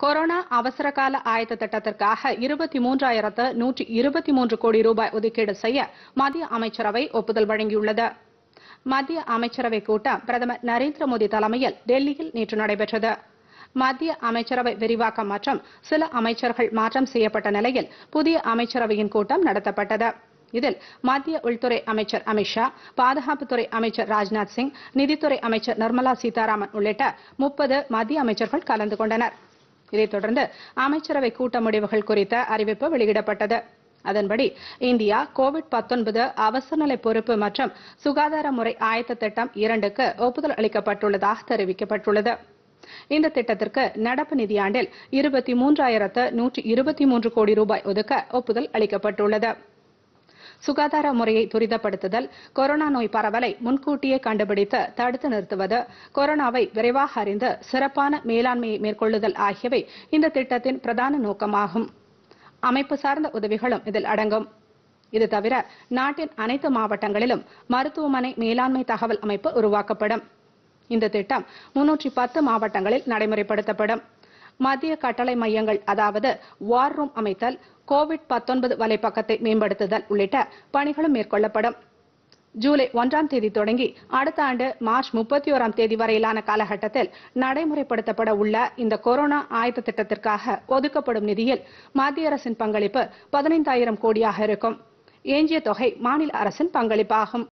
corona அவசர கால ஆயத்த திட்டத்திற்காக இருபத்தி மூன்றாயிரத்து நூற்றி இருபத்தி மூன்று கோடி ரூபாய் ஒதுக்கீடு செய்ய மத்திய அமைச்சரவை ஒப்புதல் வழங்கியுள்ளது மத்திய அமைச்சரவை கூட்டம் பிரதமர் நரேந்திர மோடி தலைமையில் டெல்லியில் நேற்று நடைபெற்றது மத்திய அமைச்சரவை விரிவாக்கம் மற்றும் சில அமைச்சர்கள் மாற்றம் செய்யப்பட்ட நிலையில் புதிய அமைச்சரவையின் கூட்டம் நடத்தப்பட்டது இதில் மத்திய உள்துறை அமைச்சர் அமித்ஷா பாதுகாப்புத்துறை அமைச்சர் ராஜ்நாத் சிங் நிதித்துறை அமைச்சர் நிர்மலா சீதாராமன் உள்ளிட்ட முப்பது மத்திய அமைச்சர்கள் கலந்து கொண்டனர் இதைத் தொடர்ந்து அமைச்சரவை கூட்ட முடிவுகள் குறித்த அறிவிப்பு வெளியிடப்பட்டது அதன்படி இந்தியா கோவிட் 19 அவசரநிலை பொறுப்பு மற்றும் சுகாதார முறை ஆயத்த திட்டம் இரண்டுக்கு ஒப்புதல் அளிக்கப்பட்டுள்ளதாக தெரிவிக்கப்பட்டுள்ளது இந்த திட்டத்திற்கு நடப்பு நிதியாண்டில் இருபத்தி மூன்றாயிரத்து நூற்றி இருபத்தி மூன்று கோடி ரூபாய் ஒதுக்க ஒப்புதல் அளிக்கப்பட்டுள்ளது சுகாதார முறையை துரிதப்படுத்துதல் கொரோனா நோய் பரவலை முன்கூட்டியே கண்டுபிடித்து தடுத்து நிறுத்துவது கொரோனாவை விரைவாக அறிந்து சிறப்பான மேலாண்மையை மேற்கொள்ளுதல் ஆகியவை இந்த திட்டத்தின் பிரதான நோக்கமாகும் அமைப்பு சார்ந்த உதவிகளும் இதில் அடங்கும் இது தவிர நாட்டின் அனைத்து மாவட்டங்களிலும் மருத்துவமனை மேலாண்மை தகவல் அமைப்பு உருவாக்கப்படும் இந்த திட்டம் முன்னூற்றி பத்து மாவட்டங்களில் நடைமுறைப்படுத்தப்படும் மத்திய கட்டளை மையங்கள் அதாவது வார் ரூம் அமைத்தல் கோவிட் 19 வலைப்பக்கத்தை மேம்படுத்துதல் உள்ளிட்ட பணிகளும் மேற்கொள்ளப்படும் ஜூலை ஒன்றாம் தேதி தொடங்கி அடுத்த ஆண்டு மார்ச் முப்பத்தி ஓராம் தேதி வரையிலான காலகட்டத்தில் நடைமுறைப்படுத்தப்பட உள்ள இந்த கொரோனா ஆயத்த திட்டத்திற்காக ஒதுக்கப்படும் நிதியில் மத்திய அரசின் பங்களிப்பு பதினைந்தாயிரம் கோடியாக இருக்கும் எஞ்சிய தொகை மாநில அரசின் பங்களிப்பாகும்